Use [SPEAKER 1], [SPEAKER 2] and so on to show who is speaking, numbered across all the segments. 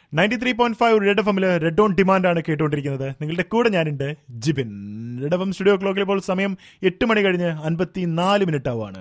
[SPEAKER 1] Ninety three point five red F എമ്മില് red on demand ആണ് കേട്ടുകൊണ്ടിരിക്കുന്നത് നിങ്ങളുടെ കൂടെ ഞാനുണ്ട് Jibin red F M studio ക്ലോക്കിൽ ഇപ്പോൾ സമയം എട്ട് മണി കഴിഞ്ഞ് അൻപത്തി നാല് മിനിറ്റ് ആവാണ്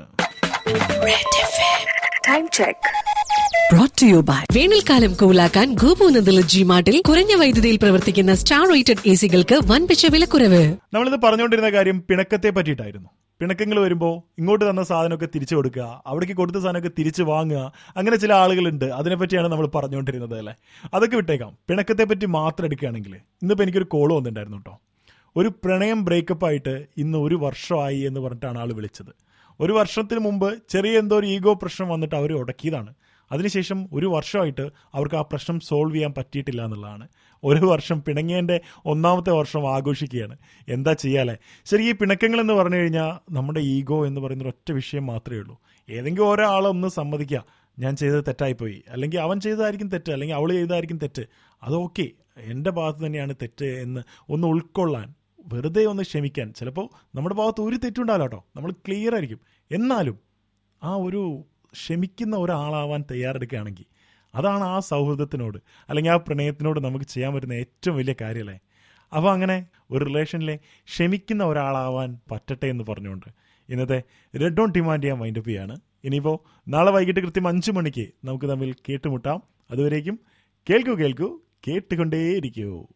[SPEAKER 2] Time check.
[SPEAKER 3] brought to you by
[SPEAKER 4] വേനൽക്കാലം കൂലാക്കാൻ ഗോപൂനന്ദല ജി മാർട്ടിൽ കുറഞ്ഞ വൈദ്യുതിയിൽ പ്രവർത്തിക്കുന്ന സ്റ്റാർ റേറ്റഡ് എ സികൾക്ക് വൻപിച്ച വിലക്കുറവ്
[SPEAKER 1] നമ്മളിത് പറഞ്ഞുകൊണ്ടിരുന്ന കാര്യം പിണക്കത്തെ പറ്റിയിട്ടായിരുന്നു പിണക്കങ്ങൾ വരുമ്പോൾ ഇങ്ങോട്ട് തന്ന സാധനമൊക്കെ തിരിച്ചു കൊടുക്കുക അവിടേക്ക് കൊടുത്ത സാധനമൊക്കെ തിരിച്ചു വാങ്ങുക അങ്ങനെ ചില ആളുകളുണ്ട് അതിനെപ്പറ്റിയാണ് നമ്മൾ പറഞ്ഞുകൊണ്ടിരുന്നത് അല്ലേ അതൊക്കെ വിട്ടേക്കാം പിണക്കത്തെ പറ്റി മാത്രം എടുക്കുകയാണെങ്കിൽ ഇന്നിപ്പോൾ എനിക്കൊരു കോൾ വന്നിട്ടുണ്ടായിരുന്നു കേട്ടോ ഒരു പ്രണയം ബ്രേക്കപ്പ് ആയിട്ട് ഇന്ന് ഒരു വർഷമായി എന്ന് പറഞ്ഞിട്ടാണ് ആൾ വിളിച്ചത് ഒരു വർഷത്തിന് മുമ്പ് ചെറിയ എന്തോ ഒരു ഈഗോ പ്രശ്നം വന്നിട്ട് അവർ ഉടക്കിയതാണ് അതിനുശേഷം ഒരു വർഷമായിട്ട് അവർക്ക് ആ പ്രശ്നം സോൾവ് ചെയ്യാൻ പറ്റിയിട്ടില്ല എന്നുള്ളതാണ് ഒരു വർഷം പിണങ്ങിയതിൻ്റെ ഒന്നാമത്തെ വർഷം ആഘോഷിക്കുകയാണ് എന്താ ചെയ്യാലേ ശരി ഈ പിണക്കങ്ങൾ എന്ന് പറഞ്ഞു കഴിഞ്ഞാൽ നമ്മുടെ ഈഗോ എന്ന് പറയുന്ന ഒരു ഒറ്റ വിഷയം മാത്രമേ ഉള്ളൂ ഏതെങ്കിലും ഒരാളൊന്ന് സമ്മതിക്കുക ഞാൻ ചെയ്തത് തെറ്റായിപ്പോയി അല്ലെങ്കിൽ അവൻ ചെയ്തതായിരിക്കും തെറ്റ് അല്ലെങ്കിൽ അവൾ ചെയ്തതായിരിക്കും തെറ്റ് അത് ഓക്കെ എൻ്റെ ഭാഗത്ത് തന്നെയാണ് തെറ്റ് എന്ന് ഒന്ന് ഉൾക്കൊള്ളാൻ വെറുതെ ഒന്ന് ക്ഷമിക്കാൻ ചിലപ്പോൾ നമ്മുടെ ഭാഗത്ത് ഒരു തെറ്റുണ്ടാവില്ല കേട്ടോ നമ്മൾ ക്ലിയർ ആയിരിക്കും എന്നാലും ആ ഒരു ക്ഷമിക്കുന്ന ഒരാളാവാൻ തയ്യാറെടുക്കുകയാണെങ്കിൽ അതാണ് ആ സൗഹൃദത്തിനോട് അല്ലെങ്കിൽ ആ പ്രണയത്തിനോട് നമുക്ക് ചെയ്യാൻ പറ്റുന്ന ഏറ്റവും വലിയ കാര്യമല്ലേ അപ്പോൾ അങ്ങനെ ഒരു റിലേഷനിലെ ക്ഷമിക്കുന്ന ഒരാളാവാൻ പറ്റട്ടെ എന്ന് പറഞ്ഞുകൊണ്ട് ഇന്നത്തെ റെഡ് ഓൺ ഡിമാൻഡ് ചെയ്യാൻ വൈൻഡപ്പ് ചെയ്യാണ് ഇനിയിപ്പോൾ നാളെ വൈകിട്ട് കൃത്യം അഞ്ച് മണിക്ക് നമുക്ക് തമ്മിൽ കേട്ടുമുട്ടാം അതുവരേക്കും കേൾക്കൂ കേൾക്കൂ കേട്ടുകൊണ്ടേയിരിക്കൂ